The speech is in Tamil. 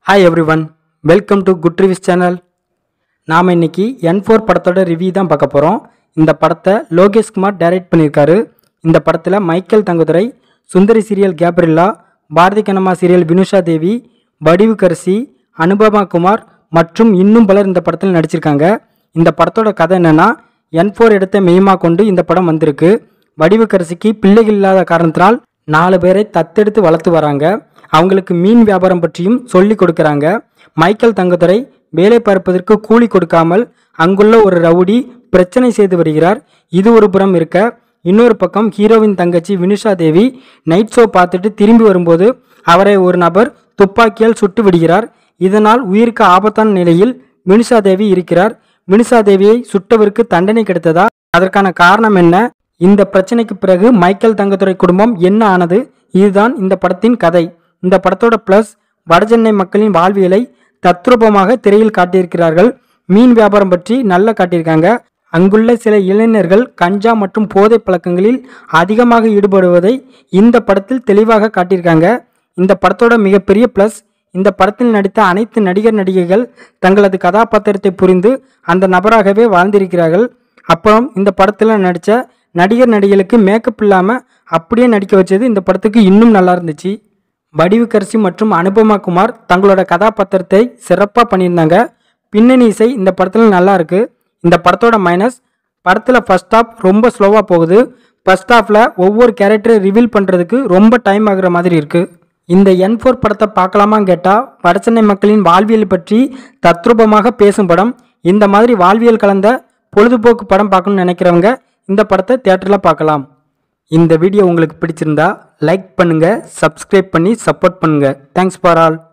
hi everyone welcome to good reviews channel நாம் இன்னைக்கு என் ஃபோர் படத்தோட ரிவ்யூ தான் பார்க்க போகிறோம் இந்த படத்தை லோகேஷ் குமார் டைரக்ட் பண்ணியிருக்காரு இந்த படத்தில் Michael Thangadurai Sundari serial Gabriella Bharathi Kannamma serial Vinusha தேவி வடிவு கரிசி அனுபமா குமார் மற்றும் இன்னும் பலர் இந்த படத்தில் நடிச்சிருக்காங்க இந்த படத்தோட கதை என்னன்னா என் ஃபோர் இடத்தை மெய்யமாக கொண்டு இந்த படம் வந்திருக்கு வடிவுக்கரசிக்கு பிள்ளைகள் இல்லாத காரணத்தினால் நாலு பேரை தத்தெடுத்து வளர்த்து வராங்க அவங்களுக்கு மீன் வியாபாரம் பற்றியும் சொல்லி கொடுக்கறாங்க மைக்கேல் தங்கதுரை வேலை பார்ப்பதற்கு கூலி கொடுக்காமல் அங்குள்ள ஒரு ரவுடி பிரச்சனை செய்து வருகிறார் இது ஒரு புறம் இருக்க இன்னொரு பக்கம் ஹீரோவின் தங்கச்சி வினுஷா தேவி நைட் ஷோ பார்த்துட்டு திரும்பி வரும்போது அவரை ஒரு நபர் துப்பாக்கியால் சுட்டு விடுகிறார் இதனால் உயிருக்கு ஆபத்தான நிலையில் வினுஷா தேவி இருக்கிறார் வினுஷா தேவியை சுட்டவருக்கு தண்டனை கிடைத்ததா அதற்கான காரணம் என்ன இந்த பிரச்சனைக்கு பிறகு மைக்கேல் தங்கத்துறை குடும்பம் என்ன ஆனது இதுதான் இந்த படத்தின் கதை இந்த படத்தோட ப்ளஸ் வடசென்னை மக்களின் வாழ்வியலை தத்ரூபமாக திரையில் காட்டியிருக்கிறார்கள் மீன் வியாபாரம் பற்றி நல்லா காட்டியிருக்காங்க அங்குள்ள சில இளைஞர்கள் கஞ்சா மற்றும் போதை பழக்கங்களில் அதிகமாக ஈடுபடுவதை இந்த படத்தில் தெளிவாக காட்டியிருக்காங்க இந்த படத்தோட மிகப்பெரிய ப்ளஸ் இந்த படத்தில் நடித்த அனைத்து நடிகர் நடிகைகள் தங்களது கதாபாத்திரத்தை புரிந்து அந்த நபராகவே வாழ்ந்திருக்கிறார்கள் அப்புறம் இந்த படத்தில் நடித்த நடிகர் நடிகைகளுக்கு மேக்கப் இல்லாமல் அப்படியே நடிக்க வச்சது இந்த படத்துக்கு இன்னும் நல்லா இருந்துச்சு வடிவுக்கரசி மற்றும் அனுபமா குமார் தங்களோட கதாபாத்திரத்தை சிறப்பாக பண்ணியிருந்தாங்க பின்னணி இசை இந்த படத்தில் நல்லா இருக்கு இந்த படத்தோட மைனஸ் படத்தில் ஃபர்ஸ்ட் ஹாஃப் ரொம்ப ஸ்லோவாக போகுது ஃபர்ஸ்ட் ஹாஃபில் ஒவ்வொரு கேரக்டரை ரிவீல் பண்ணுறதுக்கு ரொம்ப டைம் ஆகுற மாதிரி இருக்குது இந்த என் ஃபோர் படத்தை பார்க்கலாமான்னு கேட்டால் வடசென்னை மக்களின் வாழ்வியல் பற்றி தத்ரூபமாக பேசும் படம் இந்த மாதிரி வாழ்வியல் கலந்த பொழுதுபோக்கு படம் பார்க்கணும்னு நினைக்கிறவங்க இந்த படத்தை தியேட்டரில் பார்க்கலாம் இந்த வீடியோ உங்களுக்கு பிடிச்சிருந்தா லைக் பண்ணுங்கள் சப்ஸ்கிரைப் பண்ணி சப்போர்ட் பண்ணுங்கள் தேங்க்ஸ் ஃபார் ஆல்